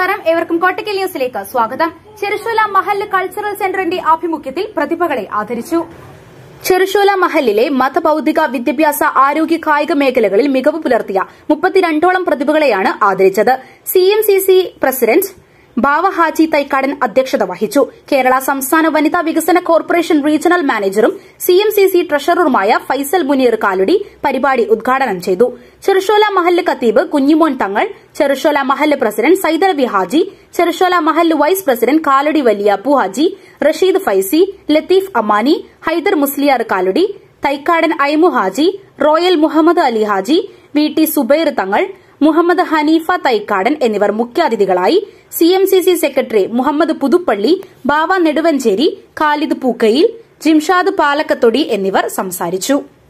നമസ്കാരം ഏവർക്കും കോട്ടക്കൽ ന്യൂസിലേക്ക് സ്വാഗതം ചെറുശോല മഹല്ല് കൾച്ചറൽ സെന്ററിന്റെ ആഭിമുഖ്യത്തിൽ പ്രതിഭകളെ ആദരിച്ചു ചെറുശോല മഹലിലെ മതബൌദ്ധിക വിദ്യാഭ്യാസ ആരോഗ്യ കായിക മേഖലകളിൽ മികവ് പുലർത്തിയ മുപ്പത്തിരണ്ടോളം പ്രതിഭകളെയാണ് ആദരിച്ചത് C M C C president Bava Haji Thaikkadan അധ്യക്ഷത വഹിച്ചു കേരള സംസ്ഥാന വനിതാ വികസന കോർപ്പറേഷൻ റീജിയണൽ മാനേജറും സി എം സി സി ട്രഷററുമായ ഫൈസൽ മുനീർ കാലുടി പരിപാടി ഉദ്ഘാടനം ചെയ്തു ചെറുശോല മഹല്ല് കത്തീബ് കുഞ്ഞിമോൻ തങ്ങൾ ചെറുശോല മഹല്ല് പ്രസിഡന്റ് സൈദരവി ഹാജി ചെറുശോല മഹല്ല് vice president Kaladi Valiyappu Haji Rasheed Faizy Latheef Amani Haider Musliyar Kaludi Thaikkadan Aimu Haji Royal Muhammad Ali Haji V T Subair Thangal Muhammad Haneefa Thaikkadan എന്നിവർ മുഖ്യാതിഥികളായി C M C C secretary Muhammad Puthuppally Bava Neduvanchery Khalid Pookkayil Jimshad Palakkathodi എന്നിവർ സംസാരിച്ചു